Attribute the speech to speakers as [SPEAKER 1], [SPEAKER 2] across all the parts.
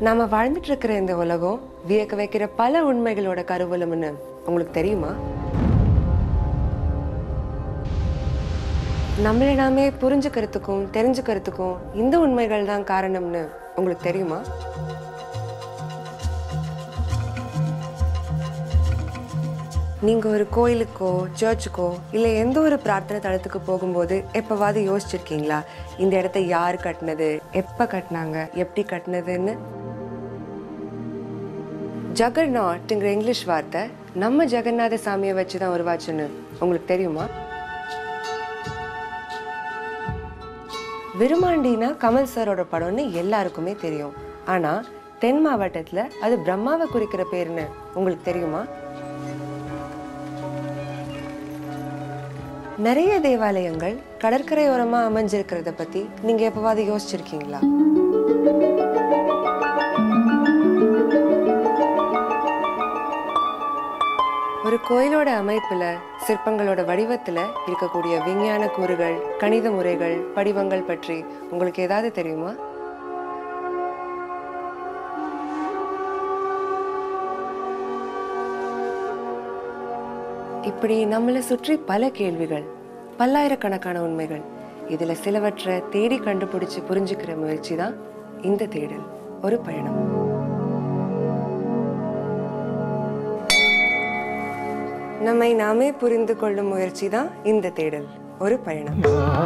[SPEAKER 1] நாம வாழ்ந்துட்டு இருக்கிற இந்த உலகம் வியக்க வைக்கிற பல உண்மைகளோட கருவூலம்னு உங்களுக்கு தெரியுமா நம்மளை நாமே புரிஞ்சுக்கிறதுக்கும் தெரிஞ்சுக்கிறதுக்கும் இந்த உண்மைகள் தான் காரணம்னு உங்களுக்கு தெரியுமா நீங்க ஒரு கோயிலுக்கோ சர்ச்சுக்கோ இல்லை எந்த ஒரு பிரார்த்தனை தளத்துக்கு போகும்போது எப்பவாவது யோசிச்சிருக்கீங்களா இந்த இடத்த யார் கட்டினது எப்ப கட்டினாங்க எப்படி கட்டினதுன்னு ஜகர்நாட்ங்கிற இங்கிலீஷ் வார்த்தை நம்ம ஜெகநாத சாமியை வச்சு தான் உருவாச்சுன்னு உங்களுக்கு தெரியுமா விருமாண்டினா கமல் சாரோட படம்னு எல்லாருக்குமே தெரியும் ஆனா தென் மாவட்டத்துல அது பிரம்மாவை குறிக்கிற பேருன்னு உங்களுக்கு தெரியுமா நிறைய தேவாலயங்கள் கடற்கரையோரமா அமைஞ்சிருக்கிறத பத்தி நீங்க எப்பவாவது யோசிச்சிருக்கீங்களா ஒரு கோயிலோட அமைப்புல சிற்பங்களோட வடிவத்துல இருக்கக்கூடிய விஞ்ஞான கூறுகள் கணித முறைகள் படிவங்கள் பற்றி உங்களுக்கு ஏதாவது தெரியுமா இப்படி நம்மளை சுற்றி பல கேள்விகள் பல்லாயிரக்கணக்கான உண்மைகள் இதுல சிலவற்றை தேடி கண்டுபிடிச்சு புரிஞ்சுக்கிற முயற்சி தான் இந்த தேடல் ஒரு பயணம் நம்மை நாமே புரிந்து கொள்ளும் முயற்சி தான் இந்த தேடல் ஒரு பயணம்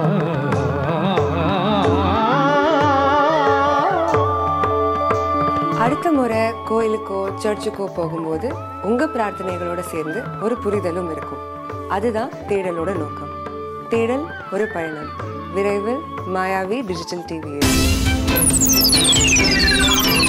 [SPEAKER 1] அடுத்த முறை கோயிலுக்கோ சர்ச்சுக்கோ போகும்போது உங்க பிரார்த்தனைகளோட சேர்ந்து ஒரு புரிதலும் இருக்கும் அதுதான் தேடலோட நோக்கம் தேடல் ஒரு பயணம் விரைவில் மாயாவி டிஜிட்டல் டிவியில்